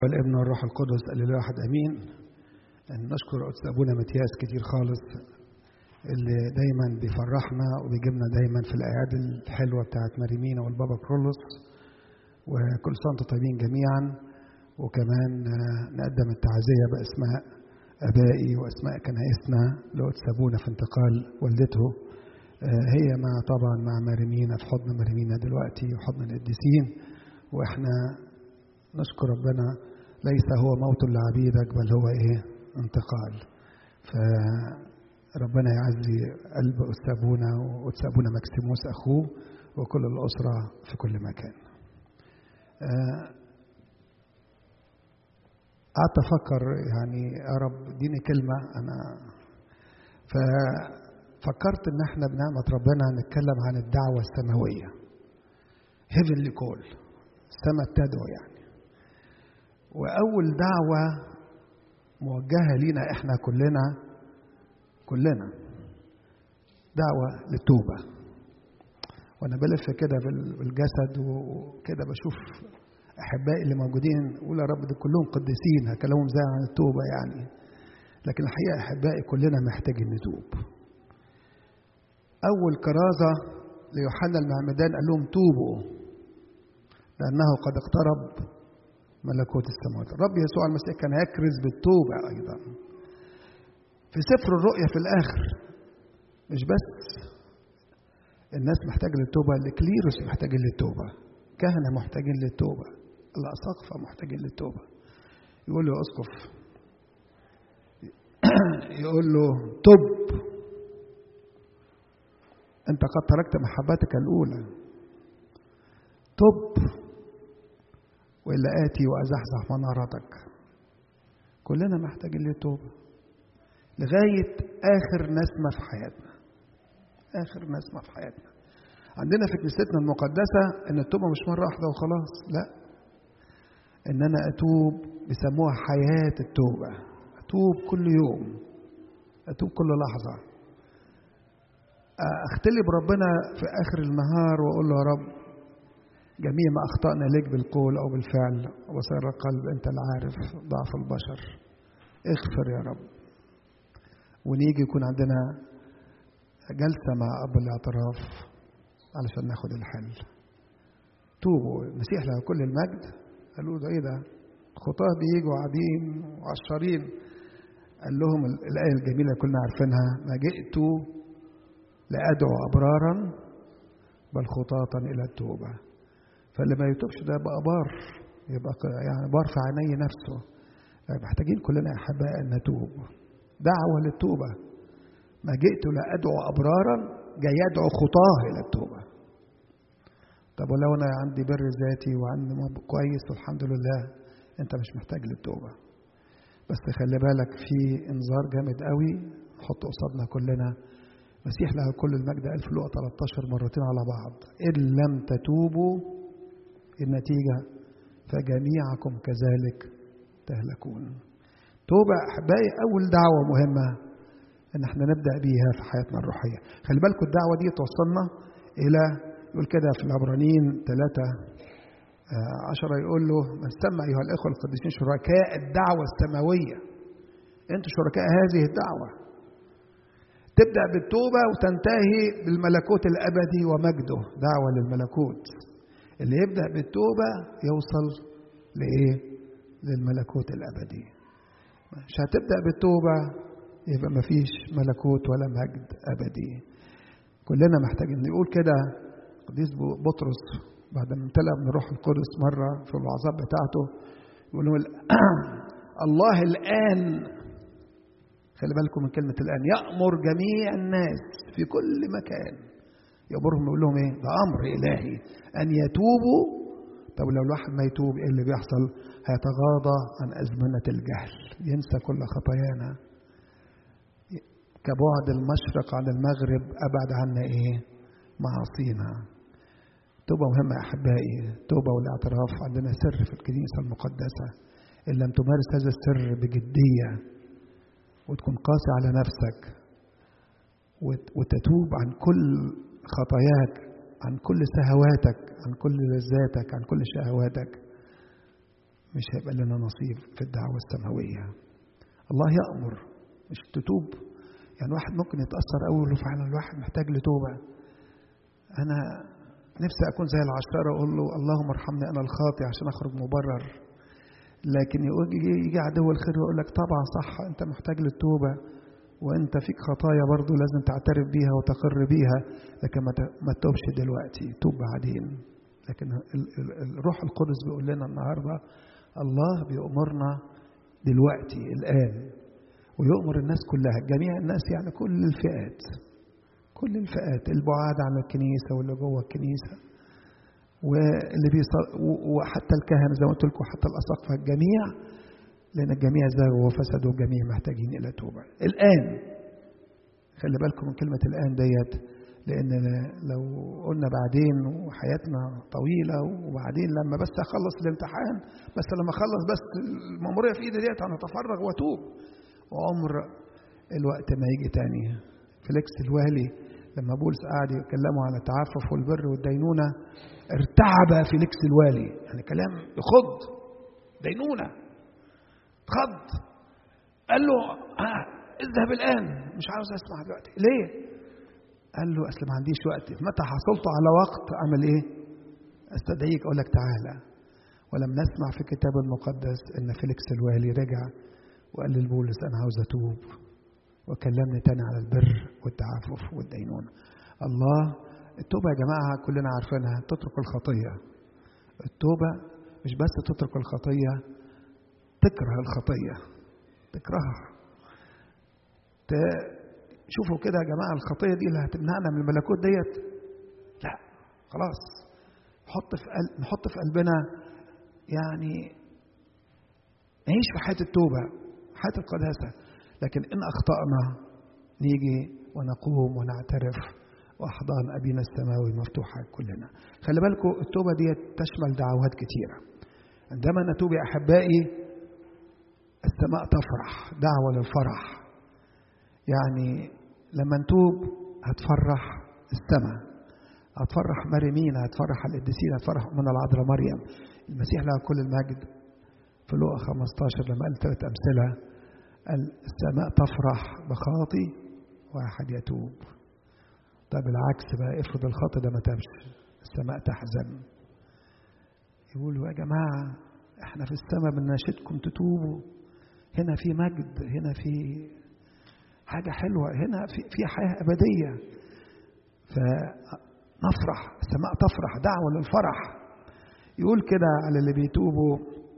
والابن والروح القدس الاله واحد امين نشكر قدس ابونا متياس كتير خالص اللي دايما بيفرحنا وبيجيبنا دايما في الاعياد الحلوه بتاعت مريمينا والبابا كرولوس وكل سنه وانتم طيبين جميعا وكمان نقدم التعزيه باسماء ابائي واسماء كنائسنا لقدس ابونا في انتقال والدته هي مع طبعا مع مريمينا في حضن مريمينا دلوقتي وحضن القديسين واحنا نشكر ربنا ليس هو موت لعبيدك بل هو ايه انتقال فربنا يعزي قلب أستاذنا وأستاذنا مكسيموس أخوه وكل الأسرة في كل مكان قعدت أفكر يعني يا رب اديني كلمة أنا ففكرت إن إحنا بنعمة ربنا نتكلم عن الدعوة السماوية heavenly call السماء بتدعو يعني وأول دعوة موجهة لينا إحنا كلنا كلنا دعوة للتوبة وأنا بلف كده بالجسد وكده بشوف أحبائي اللي موجودين أقول يا رب دول كلهم قديسين هكلمهم زي عن التوبة يعني لكن الحقيقة أحبائي كلنا محتاجين نتوب أول كرازة ليوحنا المعمدان قال لهم توبوا لأنه قد اقترب ملكوت السماوات الرب يسوع المسيح كان يكرز بالتوبة أيضا في سفر الرؤيا في الآخر مش بس الناس محتاجة للتوبة الكليروس محتاجين للتوبة كهنة محتاجين للتوبة الأساقفة محتاجين للتوبة يقول له أسقف يقول له تب أنت قد تركت محبتك الأولى تب وإلا آتي وأزحزح منارتك كلنا محتاجين للتوبة لغاية آخر نسمة في حياتنا آخر نسمة في حياتنا عندنا في كنيستنا المقدسة إن التوبة مش مرة واحدة وخلاص لا إن أنا أتوب بيسموها حياة التوبة أتوب كل يوم أتوب كل لحظة أختلي بربنا في آخر النهار وأقول له يا رب جميع ما أخطأنا لك بالقول أو بالفعل وسر القلب أنت العارف ضعف البشر اغفر يا رب ونيجي يكون عندنا جلسة مع أب الاعتراف علشان ناخد الحل توبوا المسيح له كل المجد قالوا ده ايه ده خطاه بيجوا قاعدين وعشرين قال لهم الآية الجميلة اللي كلنا عارفينها ما جئت لأدعو أبرارا بل خطاة إلى التوبة فاللي ما يتوبش ده بقى بار يبقى يعني بار في عيني نفسه محتاجين كلنا يا احباء ان نتوب دعوه للتوبه ما جئت لادعو ابرارا جاي يدعو خطاه الى التوبه طب ولو انا عندي بر ذاتي وعندي كويس والحمد لله انت مش محتاج للتوبه بس خلي بالك في انذار جامد قوي نحط قصادنا كلنا مسيح له كل المجد قال في لقا 13 مرتين على بعض ان لم تتوبوا النتيجة فجميعكم كذلك تهلكون توبة أحبائي أول دعوة مهمة إن احنا نبدأ بيها في حياتنا الروحية خلي بالكم الدعوة دي توصلنا إلى يقول كده في العبرانيين ثلاثة عشرة يقول له من سمى أيها الإخوة القديسين شركاء الدعوة السماوية أنتم شركاء هذه الدعوة تبدأ بالتوبة وتنتهي بالملكوت الأبدي ومجده دعوة للملكوت اللي يبدأ بالتوبة يوصل لإيه؟ للملكوت الأبدي. مش هتبدأ بالتوبة يبقى مفيش ملكوت ولا مجد أبدي. كلنا محتاجين نقول كده قديس بطرس بعد ما امتلأ من الروح القدس مرة في الوعظات بتاعته يقول الله الآن خلي بالكم من كلمة الآن يأمر جميع الناس في كل مكان يأمرهم يقول لهم ايه؟ ده امر الهي ان يتوبوا طب لو الواحد ما يتوب ايه اللي بيحصل؟ هيتغاضى عن ازمنه الجهل ينسى كل خطايانا كبعد المشرق عن المغرب ابعد عنا ايه؟ معاصينا توبه مهمه يا احبائي توبه والاعتراف عندنا سر في الكنيسه المقدسه ان لم تمارس هذا السر بجديه وتكون قاسي على نفسك وتتوب عن كل خطاياك عن كل سهواتك عن كل لذاتك عن كل شهواتك مش هيبقى لنا نصيب في الدعوة السماوية الله يأمر مش تتوب يعني واحد ممكن يتأثر أول له فعلا الواحد محتاج لتوبة أنا نفسي أكون زي العشارة أقول له اللهم ارحمني أنا الخاطئ عشان أخرج مبرر لكن يجي, يجي عدو الخير ويقول لك طبعا صح أنت محتاج للتوبة وأنت فيك خطايا برضو لازم تعترف بيها وتقر بيها لكن ما تتوبش دلوقتي توب بعدين لكن الروح القدس بيقول لنا النهارده الله بيأمرنا دلوقتي الآن ويؤمر الناس كلها جميع الناس يعني كل الفئات كل الفئات البعاد عن الكنيسة واللي جوه الكنيسة واللي بيصل وحتى الكهنة زي ما قلت لكم حتى الأساقفة الجميع لأن الجميع زاغوا وفسدوا والجميع محتاجين إلى توبة الآن خلي بالكم من كلمة الآن ديت لأن لو قلنا بعدين وحياتنا طويلة وبعدين لما بس أخلص الامتحان بس لما أخلص بس المأمورية في إيدي ديت أنا أتفرغ وأتوب وعمر الوقت ما يجي تاني فليكس الوالي لما بولس قعد يكلموا على التعفف والبر والدينونة ارتعب فيليكس الوالي يعني كلام يخض دينونة خض قال له آه اذهب الآن مش عاوز أسمع دلوقتي ليه؟ قال له أصل ما عنديش وقت متى حصلت على وقت أعمل إيه؟ أستدعيك أقول لك تعالى ولم نسمع في الكتاب المقدس إن فيليكس الوالي رجع وقال لبولس أنا عاوز أتوب وكلمني تاني على البر والتعفف والدينونة الله التوبة يا جماعة كلنا عارفينها تترك الخطية التوبة مش بس تترك الخطية تكره الخطية تكرهها شوفوا كده يا جماعة الخطية دي اللي هتمنعنا من الملكوت ديت لا خلاص نحط في قلب نحط في قلبنا يعني نعيش في حياة التوبة حياة القداسة لكن إن أخطأنا نيجي ونقوم ونعترف وأحضان أبينا السماوي مفتوحة كلنا خلي بالكم التوبة دي تشمل دعوات كتيرة عندما نتوب يا أحبائي السماء تفرح دعوة للفرح يعني لما نتوب هتفرح السماء هتفرح مريمين هتفرح القديسين هتفرح من العذراء مريم المسيح لها كل المجد في لوقا 15 لما قال ثلاث أمثلة قال السماء تفرح بخاطي واحد يتوب طب العكس بقى افرض الخاطي ده ما تابش السماء تحزن يقولوا يا جماعة احنا في السماء بنناشدكم تتوبوا هنا في مجد هنا في حاجة حلوة هنا في, في حياة أبدية فنفرح السماء تفرح دعوة للفرح يقول كده على اللي بيتوبوا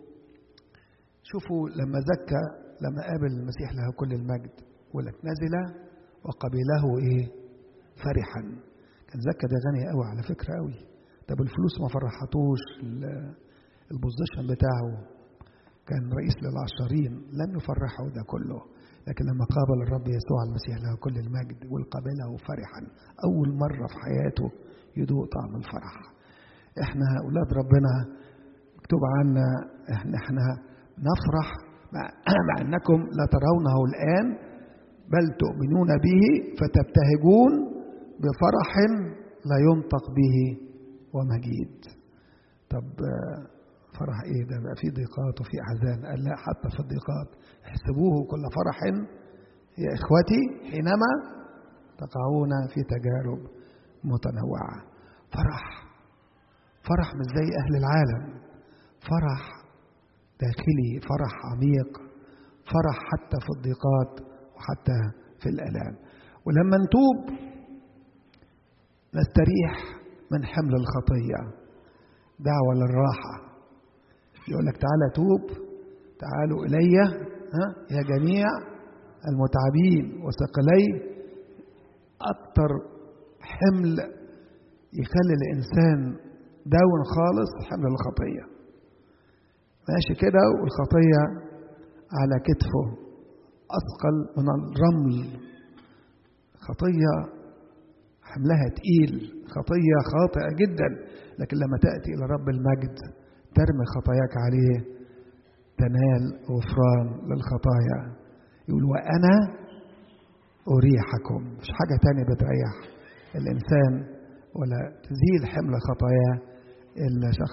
شوفوا لما زكى لما قابل المسيح له كل المجد يقول لك نزل وقبله ايه فرحا كان زكى ده غني قوي على فكره قوي طب الفلوس ما فرحتوش البوزيشن بتاعه كان رئيس للعشرين لم يفرحه ده كله لكن لما قابل الرب يسوع المسيح له كل المجد وقابله فرحا اول مره في حياته يذوق طعم الفرح احنا اولاد ربنا مكتوب عنا احنا احنا نفرح مع, مع انكم لا ترونه الان بل تؤمنون به فتبتهجون بفرح لا ينطق به ومجيد طب فرح ايه ده بقى في ضيقات وفي احزان قال لا حتى في الضيقات احسبوه كل فرح يا اخوتي حينما تقعون في تجارب متنوعه فرح فرح مش زي اهل العالم فرح داخلي فرح عميق فرح حتى في الضيقات وحتى في الالام ولما نتوب نستريح من حمل الخطيه دعوه للراحه يقول لك تعالى توب تعالوا الي ها يا جميع المتعبين وثقلي اكتر حمل يخلي الانسان داون خالص حمل الخطيه ماشي كده والخطيه على كتفه اثقل من الرمل خطيه حملها تقيل خطيه خاطئه جدا لكن لما تاتي الى رب المجد ترمي خطاياك عليه تنال غفران للخطايا يقول وأنا أريحكم مش حاجة تانية بتريح الإنسان ولا تزيل حمل خطاياه إلا شخص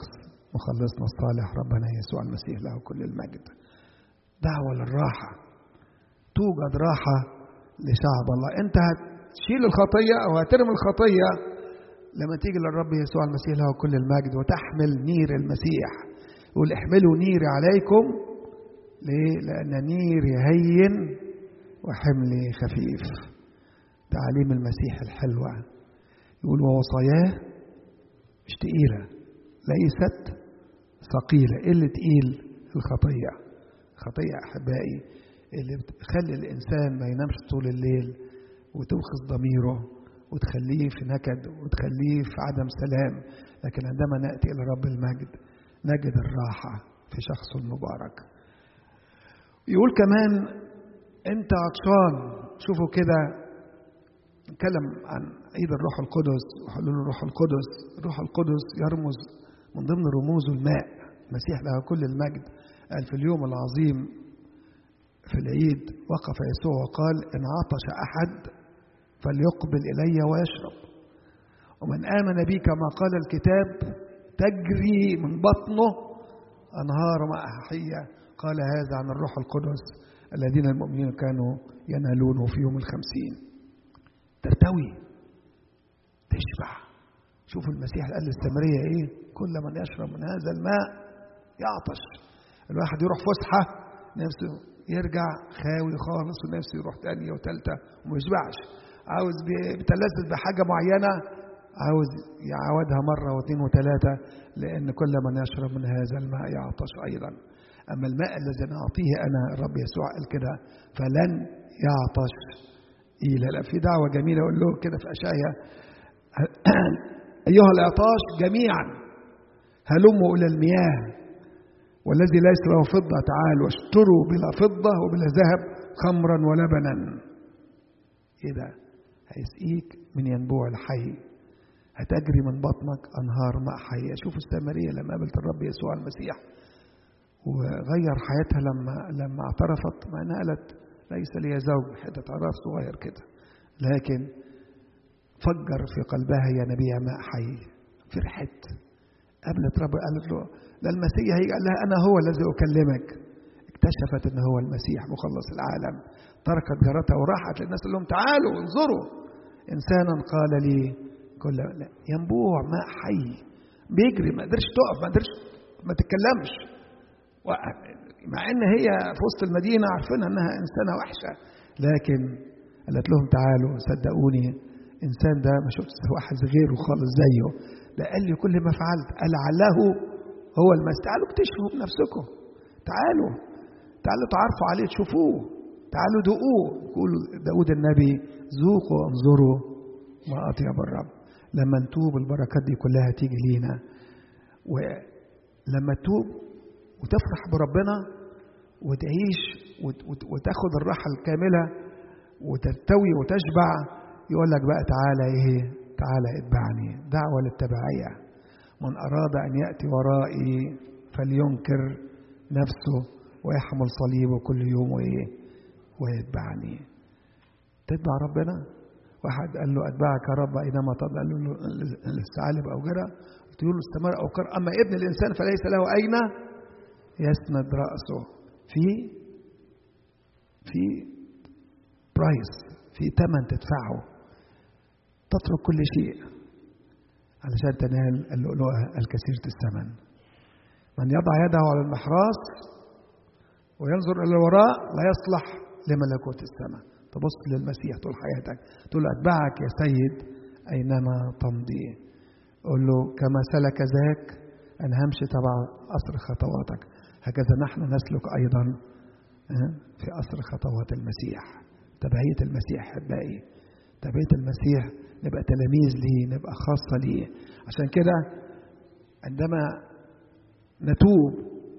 مخلصنا الصالح ربنا يسوع المسيح له كل المجد دعوة للراحة توجد راحة لشعب الله انت هتشيل الخطية او هترمي الخطية لما تيجي للرب يسوع المسيح له كل المجد وتحمل نير المسيح يقول احملوا نيري عليكم ليه؟ لأن نيري هين وحملي خفيف تعاليم المسيح الحلوة يقول ووصاياه مش تقيلة ليست ثقيلة إيه اللي تقيل الخطية خطية أحبائي اللي بتخلي الإنسان ما ينامش طول الليل وتوخص ضميره وتخليه في نكد وتخليه في عدم سلام لكن عندما نأتي إلى رب المجد نجد الراحة في شخصه المبارك يقول كمان أنت عطشان شوفوا كده نتكلم عن عيد الروح القدس وحلول الروح القدس الروح القدس يرمز من ضمن رموزه الماء المسيح له كل المجد قال في اليوم العظيم في العيد وقف يسوع وقال إن عطش أحد فليقبل إلي ويشرب ومن آمن بي كما قال الكتاب تجري من بطنه أنهار ماء حية قال هذا عن الروح القدس الذين المؤمنين كانوا ينالونه في يوم الخمسين ترتوي تشبع شوفوا المسيح قال للسامرية ايه كل من يشرب من هذا الماء يعطش الواحد يروح فسحة نفسه يرجع خاوي خالص ونفسه يروح تانية وتالتة وما يشبعش عاوز بيتلذذ بحاجة معينة عاوز يعودها مرة واثنين وثلاثة لأن كل من يشرب من هذا الماء يعطش أيضا أما الماء الذي نعطيه أنا الرب يسوع قال كده فلن يعطش إلى لا في دعوة جميلة أقول له كده في أشعيا أيها العطاش جميعا هلموا إلى المياه والذي ليس له فضة تعالوا اشتروا بلا فضة وبلا ذهب خمرا ولبنا إيه ده هيسقيك من ينبوع الحي هتجري من بطنك أنهار ماء حية شوفوا السامرية لما قابلت الرب يسوع المسيح وغير حياتها لما لما اعترفت مع انها قالت ليس لي زوج حتة عراف صغير كده لكن فجر في قلبها يا نبي ماء حي فرحت قابلت رب قالت له ده المسيح هيجي قال لها انا هو الذي اكلمك اكتشفت ان هو المسيح مخلص العالم تركت جارتها وراحت للناس قال لهم تعالوا انظروا انسانا قال لي كل لا ينبوع ماء حي بيجري ما قدرش تقف ما قدرش ما تتكلمش مع ان هي في وسط المدينه عارفين انها انسانه وحشه لكن قالت لهم تعالوا صدقوني انسان ده ما شفتش واحد غيره خالص زيه ده قال لي كل ما فعلت لعله هو المسيح تعالوا اكتشفوا بنفسكم تعالوا تعالوا تعرفوا عليه تشوفوه تعالوا دوقوه يقول داود النبي ذوقوا وانظروا ما اطيب الرب لما نتوب البركات دي كلها تيجي لينا ولما تتوب وتفرح بربنا وتعيش وتاخد الراحة الكاملة وترتوي وتشبع يقول لك بقى تعالى ايه تعالى اتبعني دعوة للتبعية من أراد أن يأتي ورائي فلينكر نفسه ويحمل صليبه كل يوم وإيه ويتبعني تتبع ربنا واحد قال له أتبعك يا رب أينما تضل قال له الثعالب أو جرى قلت له استمر أو كر أما ابن الإنسان فليس له أين يسند رأسه في في برايس في ثمن تدفعه تترك كل شيء علشان تنال اللؤلؤة الكثيرة الثمن من يضع يده على المحراث وينظر إلى الوراء لا يصلح لملكوت السماء تبص للمسيح طول حياتك تقول أتبعك يا سيد أينما تمضي قول له كما سلك ذاك أن همشي تبع أثر خطواتك هكذا نحن نسلك أيضا في أثر خطوات المسيح تبعية المسيح أحبائي تبعية المسيح نبقى تلاميذ ليه نبقى خاصة ليه عشان كده عندما نتوب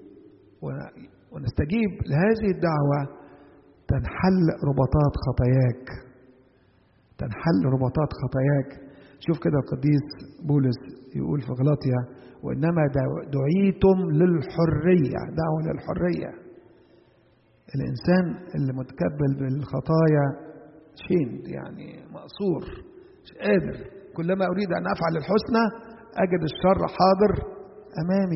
ونستجيب لهذه الدعوة تنحل رباطات خطاياك تنحل رباطات خطاياك شوف كده القديس بولس يقول في غلاطيا وإنما دعيتم للحرية دعوة للحرية الإنسان اللي متكبل بالخطايا شيند يعني مقصور مش قادر كلما أريد أن أفعل الحسنى أجد الشر حاضر أمامي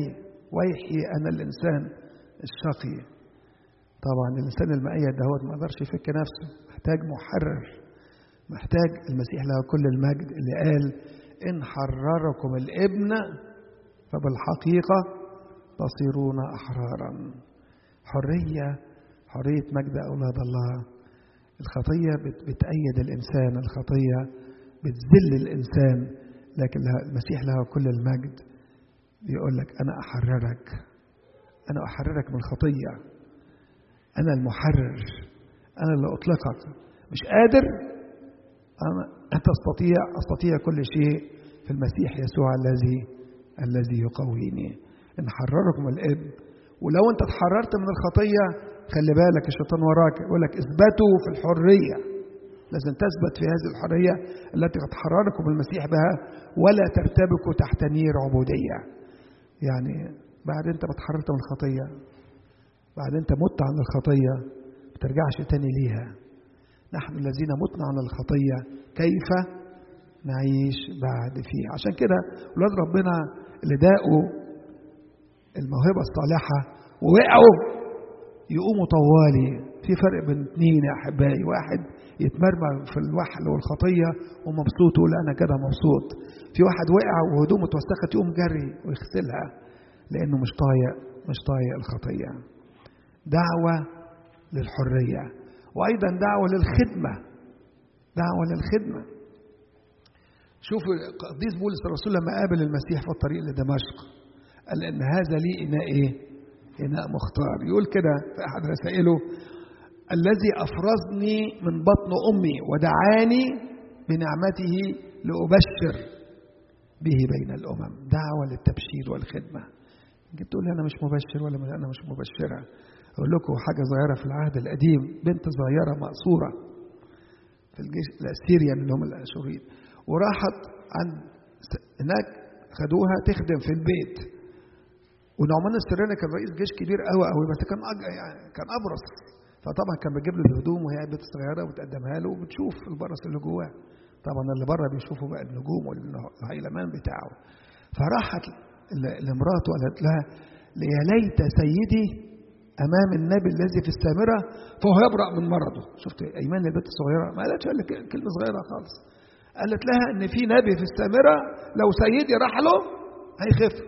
ويحي أنا الإنسان الشقي طبعا الإنسان المؤيد ده هو ما قدرش يفك نفسه محتاج محرر محتاج المسيح له كل المجد اللي قال إن حرركم الابن فبالحقيقة تصيرون أحرارا حرية حرية مجد أولاد الله الخطية بتأيد الإنسان الخطية بتذل الإنسان لكن المسيح له كل المجد بيقول لك أنا أحررك أنا أحررك من الخطية أنا المحرر أنا اللي أطلقك مش قادر أنا تستطيع أستطيع كل شيء في المسيح يسوع الذي الذي يقويني إن حرركم الإبن ولو أنت اتحررت من الخطية خلي بالك الشيطان وراك يقول لك اثبتوا في الحرية لازم تثبت في هذه الحرية التي قد حرركم المسيح بها ولا ترتبكوا تحت نير عبودية يعني بعد انت ما اتحررت من الخطية بعد انت مت عن الخطية ما ترجعش تاني ليها نحن الذين متنا عن الخطية كيف نعيش بعد فيه عشان كده ولاد ربنا اللي داقوا الموهبة الصالحة ووقعوا يقوموا طوالي في فرق بين اثنين يا احبائي واحد يتمرمر في الوحل والخطيه ومبسوط يقول انا كده مبسوط في واحد وقع وهدومه اتوسخت يقوم جري ويغسلها لانه مش طايق مش طايق الخطيه دعوه للحريه وايضا دعوه للخدمه دعوه للخدمه شوفوا قديس بولس الرسول لما قابل المسيح في الطريق لدمشق قال ان هذا لي اناء ايه إناء مختار يقول كده في أحد رسائله الذي أفرزني من بطن أمي ودعاني بنعمته لأبشر به بين الأمم دعوة للتبشير والخدمة جيت تقول لي أنا مش مبشر ولا أنا مش مبشرة أقول لكم حاجة صغيرة في العهد القديم بنت صغيرة مقصورة في الجيش الأسيريان اللي هم الأشوريين وراحت عند هناك خدوها تخدم في البيت ونعمان السرياني كان رئيس جيش كبير قوي قوي بس كان أج... يعني كان ابرص فطبعا كان بيجيب له الهدوم وهي بنت صغيره وتقدمها له وبتشوف البرص اللي جواه طبعا اللي بره بيشوفوا بقى النجوم والهيلمان بتاعه فراحت لمراته قالت لها يا ليت سيدي امام النبي الذي في السامره فهو يبرأ من مرضه شفت ايمان البنت الصغيره ما قالتش قال كلمه صغيره خالص قالت لها ان في نبي في السامره لو سيدي راح له هيخف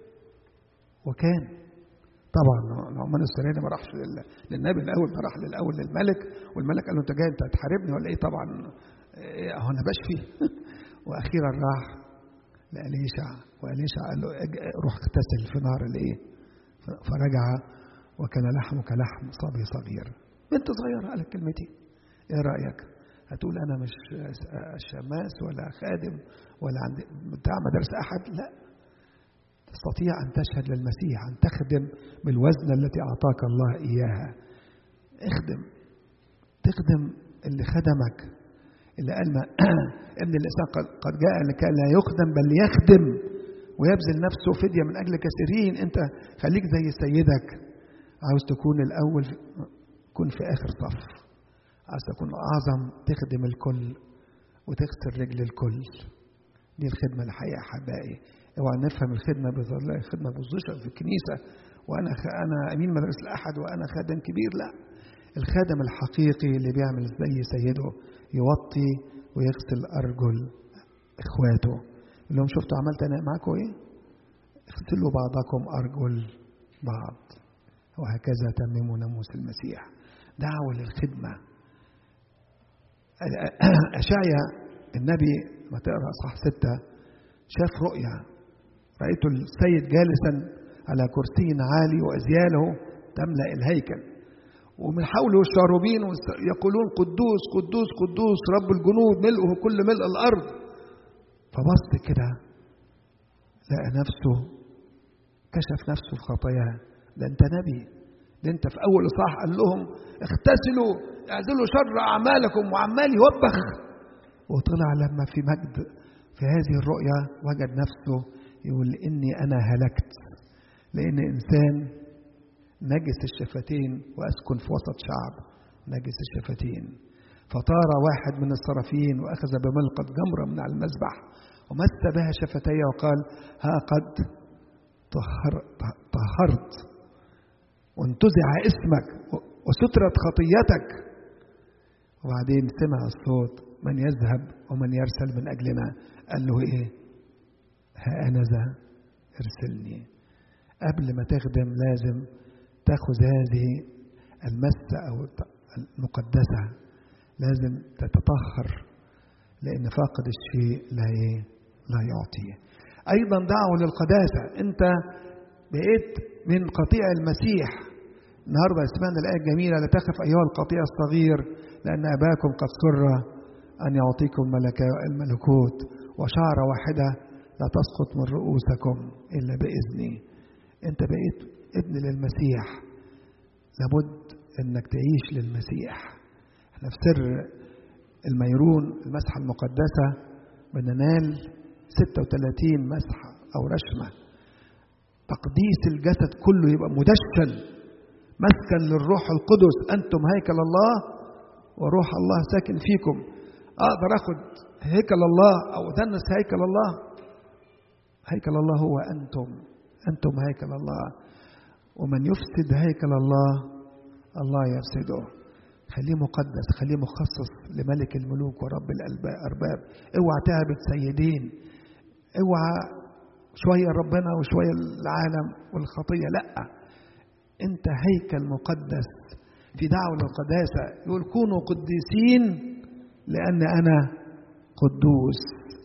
وكان طبعا نعمان السرياني ما راحش للنبي الاول ده راح للاول للملك والملك قال له انت جاي انت هتحاربني ولا ايه طبعا اهو انا بشفي واخيرا راح لاليشع واليشع قال له روح اغتسل في نار الايه فرجع وكان لحمك لحم صبي صغير بنت صغيره قالت كلمتين ايه رايك هتقول انا مش شماس ولا خادم ولا عندي بتاع مدرسه احد لا تستطيع أن تشهد للمسيح أن تخدم بالوزن التي أعطاك الله إياها اخدم تخدم اللي خدمك اللي قال ما ابن الإنسان قد جاء لكي لا يخدم بل يخدم ويبذل نفسه فدية من أجل كثيرين أنت خليك زي سيدك عاوز تكون الأول كن في آخر صف عاوز تكون أعظم تخدم الكل وتغسل رجل الكل دي الخدمة الحقيقة أحبائي اوعى نفهم الخدمه بظل الخدمه بوزيشن في الكنيسه وانا خ... انا امين مدرسه الاحد وانا خادم كبير لا الخادم الحقيقي اللي بيعمل زي سيده يوطي ويغسل ارجل اخواته اللي هم شفتوا عملت انا معاكم ايه اغسلوا بعضكم ارجل بعض وهكذا تمموا ناموس المسيح دعوه للخدمه اشعيا النبي ما تقرا اصحاح سته شاف رؤيا رأيت السيد جالسا على كرسي عالي وأزياله تملأ الهيكل ومن حوله الشاروبين يقولون قدوس قدوس قدوس رب الجنود ملؤه كل ملء الأرض فبص كده لقى نفسه كشف نفسه في خطاياه ده انت نبي ده انت في اول اصحاح قال لهم اغتسلوا اعزلوا شر اعمالكم وعمال يوبخ وطلع لما في مجد في هذه الرؤيا وجد نفسه يقول إني أنا هلكت لأن إنسان نجس الشفتين وأسكن في وسط شعب نجس الشفتين فطار واحد من الصرافين وأخذ بملقط جمرة من على المذبح ومس بها شفتي وقال ها قد طهر طهرت وانتزع اسمك وسترت خطيتك وبعدين سمع الصوت من يذهب ومن يرسل من أجلنا قال له إيه ها أنا ذا ارسلني قبل ما تخدم لازم تاخذ هذه المسة أو المقدسة لازم تتطهر لأن فاقد الشيء لا إيه لا يعطيه أيضا دعوة للقداسة أنت بقيت من قطيع المسيح النهارده سمعنا الآية الجميلة لا تخف أيها القطيع الصغير لأن أباكم قد سر أن يعطيكم الملكوت وشعرة واحدة لا تسقط من رؤوسكم إلا بإذني أنت بقيت ابن للمسيح لابد أنك تعيش للمسيح احنا في سر الميرون المسحة المقدسة بننال 36 مسحة أو رشمة تقديس الجسد كله يبقى مدشن مسكن للروح القدس أنتم هيكل الله وروح الله ساكن فيكم أقدر أخد هيكل الله أو أدنس هيكل الله هيكل الله هو أنتم أنتم هيكل الله ومن يفسد هيكل الله الله يفسده خليه مقدس خليه مخصص لملك الملوك ورب الأرباب اوعى تعبد سيدين اوعى شوية ربنا وشوية العالم والخطية لا انت هيكل مقدس في دعوة للقداسة يقول كونوا قديسين لأن أنا قدوس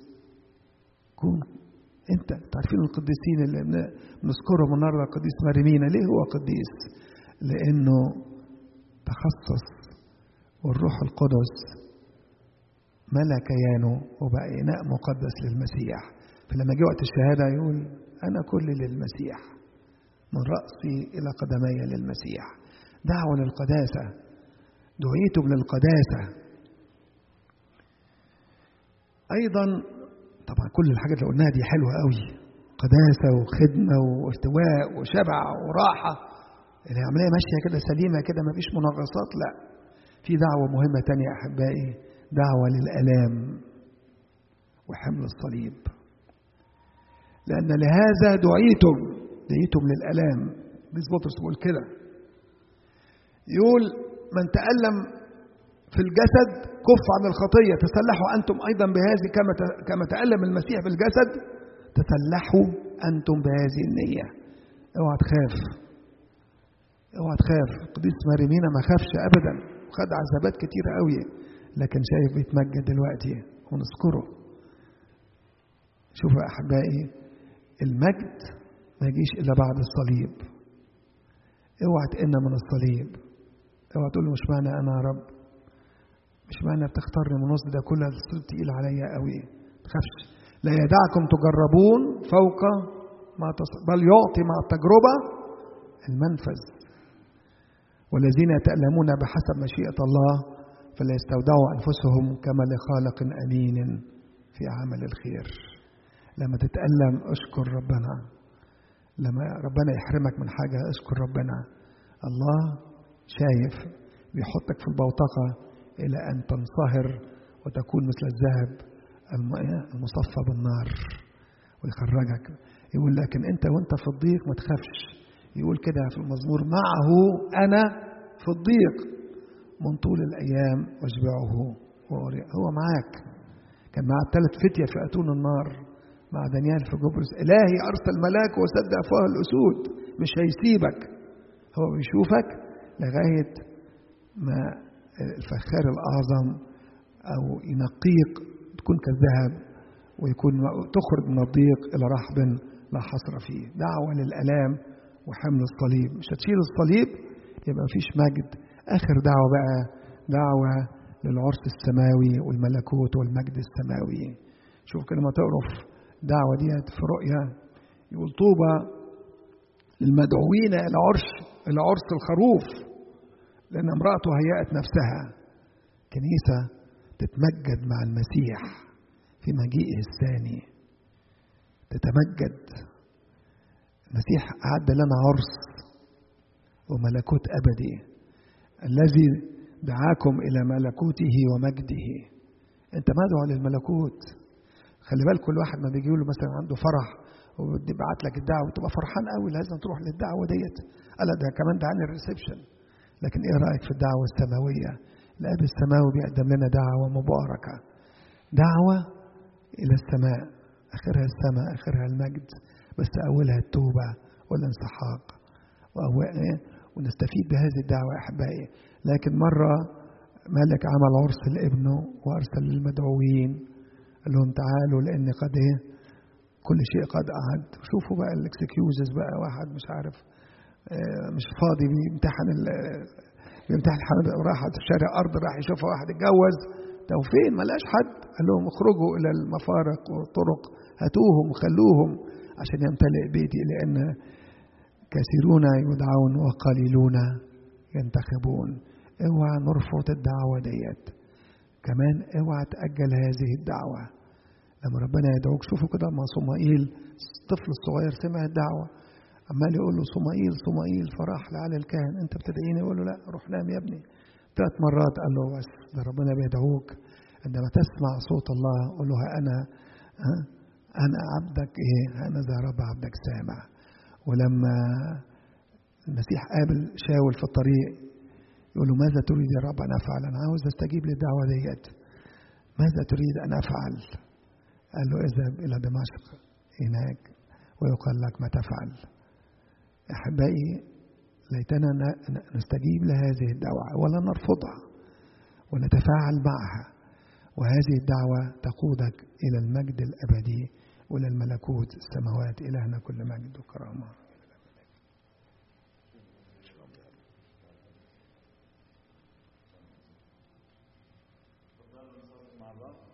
كون انت تعرفين القديسين اللي بنذكرهم النهارده القديس مريمينا ليه هو قديس؟ لأنه تخصص والروح القدس ملا كيانه وبقى إناء مقدس للمسيح فلما جه وقت الشهادة يقول أنا كل للمسيح من رأسي إلى قدمي للمسيح دعوة للقداسة دعيتم للقداسة أيضا طبعا كل الحاجات اللي قلناها دي حلوة قوي قداسة وخدمة وارتواء وشبع وراحة العملية ماشية كده سليمة كده مفيش منغصات لا في دعوة مهمة تانية أحبائي دعوة للألام وحمل الصليب لأن لهذا دعيتم دعيتم للألام بيس بطرس بيقول كده يقول من تألم في الجسد كف عن الخطية تسلحوا أنتم أيضا بهذه كما كما تألم المسيح في الجسد تسلحوا أنتم بهذه النية اوعى تخاف اوعى تخاف قديس مريمينا ما خافش أبدا وخد عذابات كتيرة قوي لكن شايف بيتمجد دلوقتي ونذكره شوفوا أحبائي المجد ما يجيش إلا بعد الصليب اوعى تقلنا من الصليب اوعى تقول له مش معنى أنا يا رب مش معنى بتختارني من وسط ده كله الصليب تقيل عليا قوي تخافش لا يدعكم تجربون فوق ما تص... بل يعطي مع التجربة المنفذ والذين يتألمون بحسب مشيئة الله فلا يستودعوا أنفسهم كما لخالق أمين في عمل الخير لما تتألم اشكر ربنا لما ربنا يحرمك من حاجة اشكر ربنا الله شايف بيحطك في البوتقة إلى أن تنصهر وتكون مثل الذهب المصفى بالنار ويخرجك يقول لكن أنت وأنت في الضيق ما تخافش يقول كده في المزمور معه أنا في الضيق من طول الأيام واشبعه هو معاك كان مع الثلاث فتية في أتون النار مع دانيال في جبرس إلهي أرسل ملاك وسد أفواه الأسود مش هيسيبك هو بيشوفك لغاية ما الفخار الأعظم أو ينقيك تكون كالذهب ويكون تخرج من الضيق إلى رحب لا حصر فيه دعوة للألام وحمل الصليب مش هتشيل الصليب يبقى مفيش مجد آخر دعوة بقى دعوة للعرس السماوي والملكوت والمجد السماوي شوف كده ما تقرف دعوة ديت في رؤيا يقول طوبى للمدعوين إلى عرش إلى عرس الخروف لأن امرأته هيأت نفسها كنيسة تتمجد مع المسيح في مجيئه الثاني تتمجد المسيح أعد لنا عرس وملكوت أبدي الذي دعاكم إلى ملكوته ومجده أنت مدعو للملكوت خلي بالك كل واحد ما بيجي له مثلا عنده فرح وبيبعت لك الدعوه وتبقى فرحان قوي لازم تروح للدعوه ديت قال ده كمان ده عن الريسبشن لكن ايه رايك في الدعوه السماويه الاب السماوي بيقدم لنا دعوه مباركه دعوه الى السماء اخرها السماء اخرها المجد بس اولها التوبه والانسحاق ونستفيد بهذه الدعوه احبائي لكن مره ملك عمل عرس لابنه وارسل للمدعوين قال لهم تعالوا لان قد ايه كل شيء قد قعد شوفوا بقى الاكسكيوزز بقى واحد مش عارف مش فاضي بيمتحن بيمتحن الحمد راح في شارع ارض راح يشوف واحد اتجوز طب فين ما لقاش حد قال لهم اخرجوا الى المفارق والطرق هاتوهم وخلوهم عشان يمتلئ بيتي لان كثيرون يدعون وقليلون ينتخبون اوعى نرفض الدعوه ديت كمان اوعى تاجل هذه الدعوه لما ربنا يدعوك شوفوا كده مع صمائيل الطفل الصغير سمع الدعوه عمال يقول له صمائيل صمائيل فراح لعلى الكاهن انت بتدعيني يقول له لا روح نام يا ابني ثلاث مرات قال له بس ده ربنا بيدعوك عندما تسمع صوت الله قول له انا ها انا عبدك ايه انا ذا رب عبدك سامع ولما المسيح قابل شاول في الطريق يقول له ماذا تريد يا رب ان افعل انا عاوز استجيب للدعوه ديت ماذا تريد ان افعل قال له اذهب الى دمشق هناك ويقال لك ما تفعل احبائي ليتنا نستجيب لهذه الدعوه ولا نرفضها ونتفاعل معها وهذه الدعوه تقودك الى المجد الابدي والى الملكوت السماوات الهنا كل مجد وكرامه مع بعض